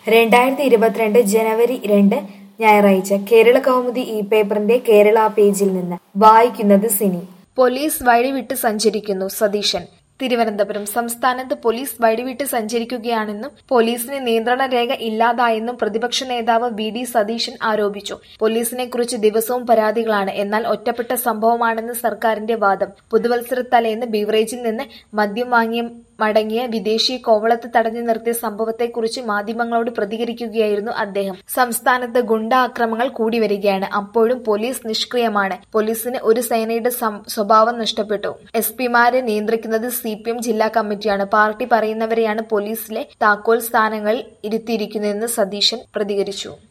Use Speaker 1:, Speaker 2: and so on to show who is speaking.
Speaker 1: രണ്ടായിരത്തി ഇരുപത്തിരണ്ട് ജനുവരി രണ്ട് ഞായറാഴ്ച കേരള കൗമുദി ഈ പേപ്പറിന്റെ കേരള പേജിൽ നിന്ന് വായിക്കുന്നത് സിനി
Speaker 2: പോലീസ് വഴിവിട്ട് സഞ്ചരിക്കുന്നു സതീശൻ തിരുവനന്തപുരം സംസ്ഥാനത്ത് പോലീസ് വഴിവിട്ട് സഞ്ചരിക്കുകയാണെന്നും പോലീസിന് നിയന്ത്രണ രേഖ ഇല്ലാതായെന്നും പ്രതിപക്ഷ നേതാവ് വി ഡി സതീശൻ ആരോപിച്ചു പോലീസിനെ കുറിച്ച് ദിവസവും പരാതികളാണ് എന്നാൽ ഒറ്റപ്പെട്ട സംഭവമാണെന്ന് സർക്കാരിന്റെ വാദം പുതുവത്സര തലേന്ന് ബീവറേജിൽ നിന്ന് മദ്യം വാങ്ങിയ മടങ്ങിയ വിദേശിയെ കോവളത്ത് തടഞ്ഞു നിർത്തിയ സംഭവത്തെക്കുറിച്ച് മാധ്യമങ്ങളോട് പ്രതികരിക്കുകയായിരുന്നു അദ്ദേഹം സംസ്ഥാനത്ത് ഗുണ്ട ആക്രമങ്ങൾ കൂടി വരികയാണ് അപ്പോഴും പോലീസ് നിഷ്ക്രിയമാണ് പോലീസിന് ഒരു സേനയുടെ സം- സ്വഭാവം നഷ്ടപ്പെട്ടു എസ് പിമാരെ നിയന്ത്രിക്കുന്നത് സി പി എം ജില്ലാ കമ്മിറ്റിയാണ് പാർട്ടി പറയുന്നവരെയാണ് പോലീസിലെ താക്കോൽ സ്ഥാനങ്ങളിൽ ഇരുത്തിയിരിക്കുന്നതെന്ന് സതീശൻ പ്രതികരിച്ചു